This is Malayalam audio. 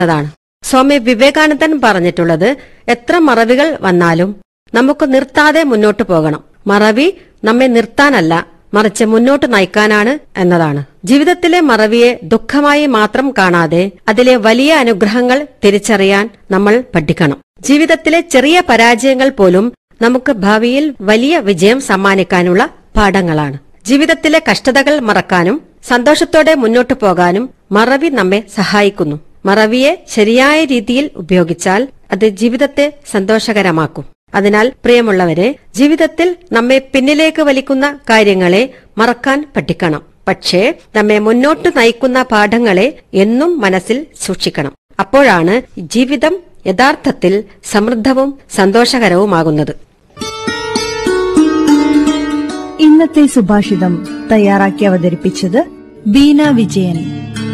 താണ് സ്വാമി വിവേകാനന്ദൻ പറഞ്ഞിട്ടുള്ളത് എത്ര മറവികൾ വന്നാലും നമുക്ക് നിർത്താതെ മുന്നോട്ടു പോകണം മറവി നമ്മെ നിർത്താനല്ല മറിച്ച് മുന്നോട്ട് നയിക്കാനാണ് എന്നതാണ് ജീവിതത്തിലെ മറവിയെ ദുഃഖമായി മാത്രം കാണാതെ അതിലെ വലിയ അനുഗ്രഹങ്ങൾ തിരിച്ചറിയാൻ നമ്മൾ പഠിക്കണം ജീവിതത്തിലെ ചെറിയ പരാജയങ്ങൾ പോലും നമുക്ക് ഭാവിയിൽ വലിയ വിജയം സമ്മാനിക്കാനുള്ള പാഠങ്ങളാണ് ജീവിതത്തിലെ കഷ്ടതകൾ മറക്കാനും സന്തോഷത്തോടെ മുന്നോട്ടു പോകാനും മറവി നമ്മെ സഹായിക്കുന്നു മറവിയെ ശരിയായ രീതിയിൽ ഉപയോഗിച്ചാൽ അത് ജീവിതത്തെ സന്തോഷകരമാക്കും അതിനാൽ പ്രിയമുള്ളവരെ ജീവിതത്തിൽ നമ്മെ പിന്നിലേക്ക് വലിക്കുന്ന കാര്യങ്ങളെ മറക്കാൻ പഠിക്കണം പക്ഷേ നമ്മെ മുന്നോട്ട് നയിക്കുന്ന പാഠങ്ങളെ എന്നും മനസ്സിൽ സൂക്ഷിക്കണം അപ്പോഴാണ് ജീവിതം യഥാർത്ഥത്തിൽ സമൃദ്ധവും സന്തോഷകരവുമാകുന്നത് ഇന്നത്തെ സുഭാഷിതം തയ്യാറാക്കി അവതരിപ്പിച്ചത് ബീന വിജയൻ